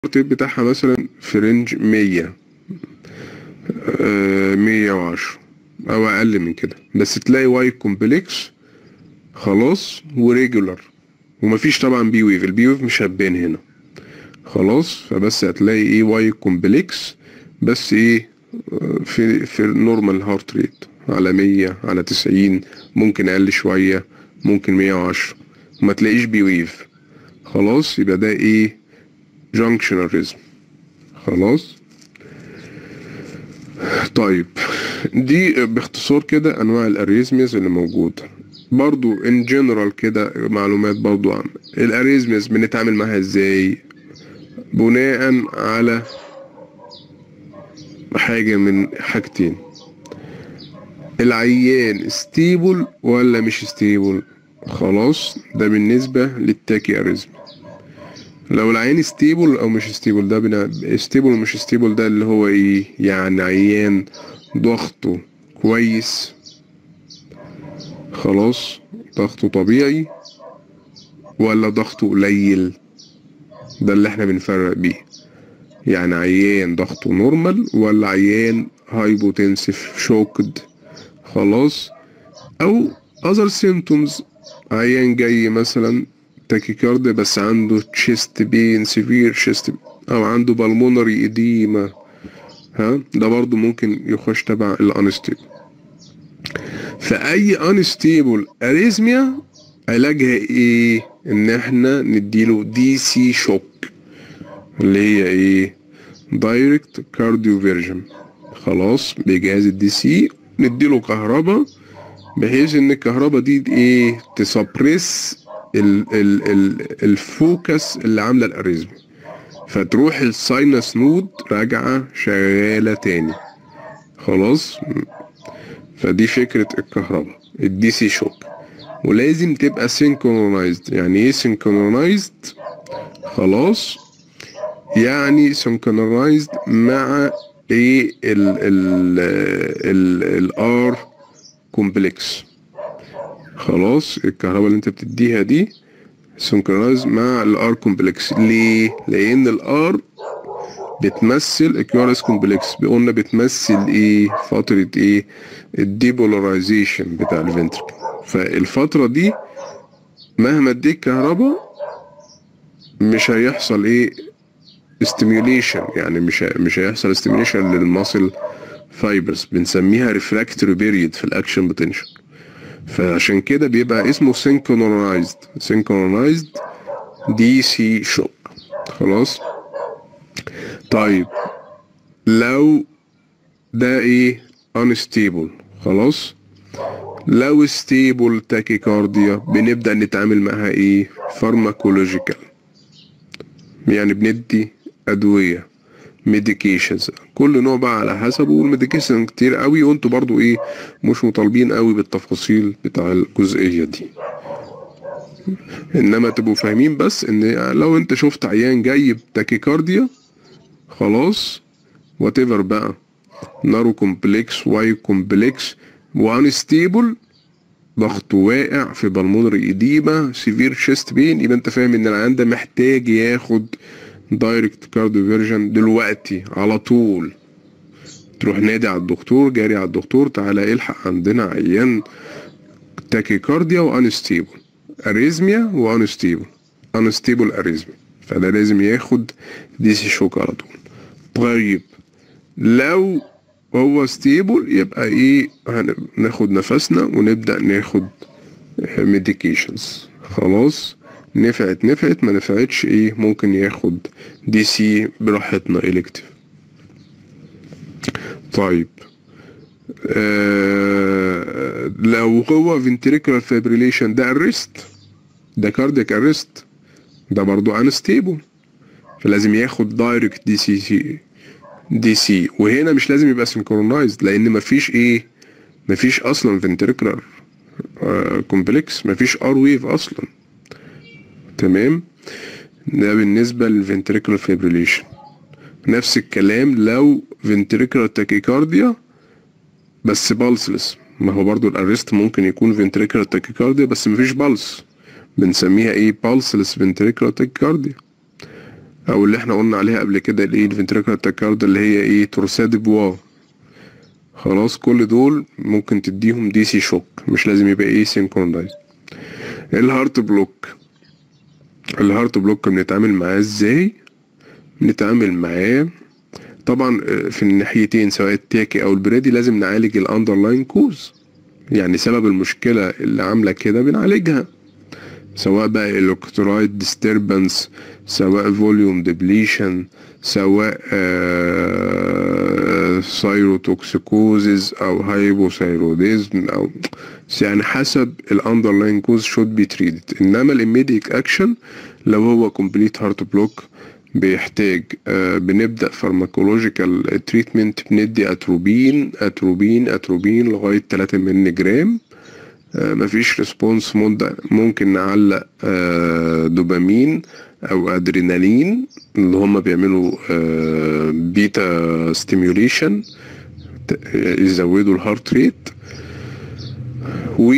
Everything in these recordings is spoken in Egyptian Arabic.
الريت بتاعها مثلا في رينج مية مية وعشرة او اقل من كده بس تلاقي واي كومبلكس خلاص وريجولار ومفيش طبعا بي ويف البي ويف مش هتبان هنا خلاص فبس هتلاقي ايه واي كومبلكس بس ايه في في النورمال هارت ريت على مية على تسعين ممكن اقل شوية ممكن مية وعشرة وما تلاقيش بي ويف خلاص يبقى ده ايه جانكشنال ريزم خلاص طيب دي باختصار كده انواع الاريزميز اللي موجوده برضو ان جنرال كده معلومات برضو عن الاريزميز بنتعامل معاها ازاي بناء على حاجة من حاجتين العيان ستيبل ولا مش ستيبل خلاص ده بالنسبة للتاكي اريزم لو العيان ستيبل او مش ستيبل ده بنا ستيبل ومش ستيبل ده اللي هو ايه يعني عيان ضغطه كويس خلاص ضغطه طبيعي ولا ضغطه قليل ده اللي احنا بنفرق بيه يعني عيان ضغطه نورمال ولا عيان هايبوتنسيف شوكد خلاص او other symptoms عيان جاي مثلا تاكيكارد بس عنده تشيست بين سيفير تشيست او عنده بالمونري اديما ها ده برضو ممكن يخش تبع الانستيبل فاي انستيبل اريزميا علاجها ايه ان احنا نديله دي سي شوك اللي هي ايه دايركت كارديو فيرجن خلاص بجهاز الدي سي نديله كهرباء بحيث ان الكهرباء دي ايه تسبريس ال ال ال الفوكس اللي عامله الاريزمي فتروح الساينس نود راجعه شغاله تاني خلاص فدي فكره الكهرباء الدي سي شوك ولازم تبقى سينكرونايزد يعني ايه سينكرونايزد خلاص يعني سينكرونايزد مع ايه ال ال ال الار كومبلكس خلاص الكهرباء اللي انت بتديها دي سينكرونايز مع الار كومبلكس ليه لان الار بتمثل الكيورس كومبلكس قلنا بتمثل ايه فترة ايه الديبولاريزيشن بتاع الفنتركل فالفترة دي مهما اديك كهرباء مش هيحصل ايه ستيميوليشن يعني مش مش هيحصل ستيميوليشن للماسل فايبرز بنسميها ريفراكتوري بيريد في الاكشن بوتنشال فعشان كده بيبقى اسمه سينكرونايزد سينكرونايزد دي سي شوك خلاص طيب لو ده ايه unstable خلاص لو ستيبل تاكيكارديا بنبدأ نتعامل معاها ايه فارماكولوجيكال يعني بندي أدوية ميديكيشنز كل نوع بقى على حسبه والميديكيشن كتير قوي وانتوا برضو ايه مش مطالبين قوي بالتفاصيل بتاع الجزئية دي انما تبقوا فاهمين بس ان لو انت شفت عيان جاي بتاكيكارديا خلاص وات ايفر بقى نارو كومبلكس واي كومبلكس وان ستيبل ضغطه واقع في بالمونري ايديما سيفير شيست بين يبقى انت فاهم ان العيان ده محتاج ياخد دايركت كارديو فيرجن دلوقتي على طول تروح نادي على الدكتور جاري على الدكتور تعالى الحق عندنا عيان تاكيكارديا وانستيبل اريزميا وانستيبل انستيبل اريزميا فده لازم ياخد دي سي شوك على طول طيب لو هو ستيبل يبقى ايه هناخد نفسنا ونبدأ ناخد ميديكيشنز خلاص نفعت نفعت ما نفعتش ايه ممكن ياخد دي سي براحتنا الكتيف طيب آه لو هو ventricular fibrillation ده arrest ده cardiac arrest ده برضو unstable فلازم ياخد دايركت دي سي سي دي سي وهنا مش لازم يبقى سنكرونايزد لان مفيش ايه مفيش اصلا ventricular كومبلكس مفيش ار ويف اصلا تمام ده بالنسبة للفنتريكولار فيبريليشن نفس الكلام لو فنتريكولار تاكيكارديا بس بالسلس ما هو برضو الارست ممكن يكون فنتريكولار تاكيكارديا بس مفيش بالس بنسميها ايه بالسلس فنتريكولار تاكيكارديا او اللي احنا قلنا عليها قبل كده الايه الفنتريكولار تاكارد اللي هي ايه تورساد بوا خلاص كل دول ممكن تديهم دي سي شوك مش لازم يبقى ايه سينكرونايز الهارت بلوك الهارت بلوك بنتعامل معاه ازاي بنتعامل معاه طبعا في الناحيتين سواء التاكي او البرادي لازم نعالج الاندرلاين كوز يعني سبب المشكلة اللي عاملة كده بنعالجها سواء بقى الكترولايت ديستربنس سواء فوليوم ديبليشن سواء سايروتوكسيكوزيس او هايبوثايروديزم او يعني حسب الاندرلاين كوز شود بي تريتد انما الاميديك اكشن لو هو كومبليت هارت بلوك بيحتاج آه بنبدا فارماكولوجيكال تريتمنت بندي اتروبين اتروبين اتروبين لغايه 3 مللي جرام آه مفيش ريسبونس ممكن نعلق آه دوبامين او ادرينالين اللي هم بيعملوا بيتا ستيميوليشن يزودوا الهارت ريت و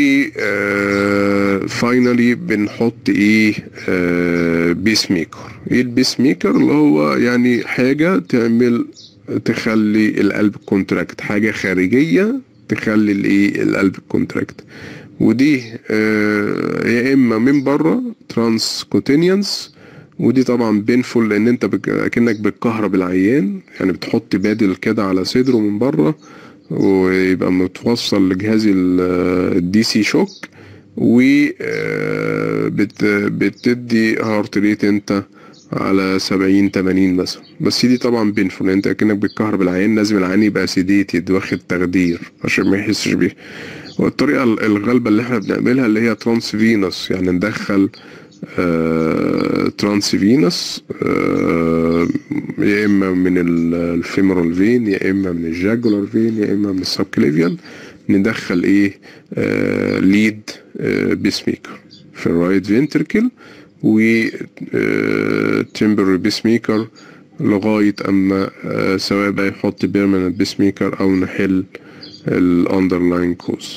فاينالي بنحط ايه بيس ميكر ايه البيس ميكر اللي هو يعني حاجه تعمل تخلي القلب كونتراكت حاجه خارجيه تخلي الايه القلب كونتراكت ودي يا اما من بره ترانس كوتينيانس ودي طبعا بينفول لان انت بك... اكنك بتكهرب العيان يعني بتحط بادل كده على صدره من بره ويبقى متوصل لجهاز الدي سي شوك و بت... بتدي هارت ريت انت على سبعين تمانين مثلا بس دي طبعا بينفول انت اكنك بتكهرب العيان لازم العيان يبقى سيديتد واخد تخدير عشان ما يحسش بيه والطريقة الغالبة اللي احنا بنعملها اللي هي ترانس فينوس يعني ندخل آه ترانس فينوس آه يا اما من الفيمورال فين يا اما من الجاجولار فين يا اما من السبكليفيان ندخل ايه آه ليد بيس ميكر في الرايت فينتركل و تمبر بيس ميكر لغاية اما سواء بقى يحط بيرمننت بيس ميكر او نحل الاندرلاين كوز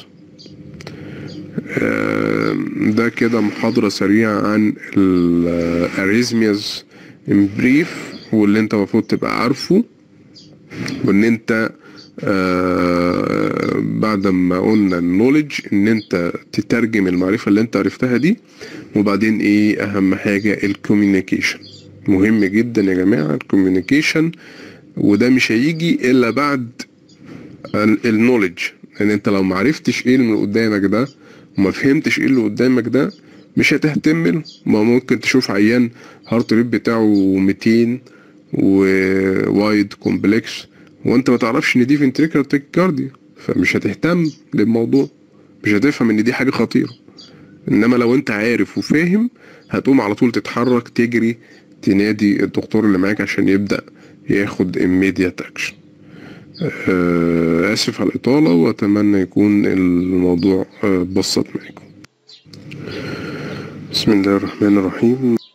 ده كده محاضرة سريعة عن الاريزمياز ان بريف واللي انت المفروض تبقى عارفه وان انت آه بعد ما قلنا النولج ان انت تترجم المعرفة اللي انت عرفتها دي وبعدين ايه اهم حاجة الكوميونيكيشن مهم جدا يا جماعة الكوميونيكيشن وده مش هيجي الا بعد النولج ان انت لو معرفتش ايه اللي قدامك ده وما فهمتش ايه اللي قدامك ده مش هتهتم ما ممكن تشوف عيان هارت ريت بتاعه 200 ووايد كومبلكس وانت ما تعرفش ان دي فنتريكولار تاكيكارديا فمش هتهتم للموضوع مش هتفهم ان دي حاجه خطيره انما لو انت عارف وفاهم هتقوم على طول تتحرك تجري تنادي الدكتور اللي معاك عشان يبدا ياخد immediate action آسف على الإطالة وأتمنى يكون الموضوع بسط معاكم بسم الله الرحمن الرحيم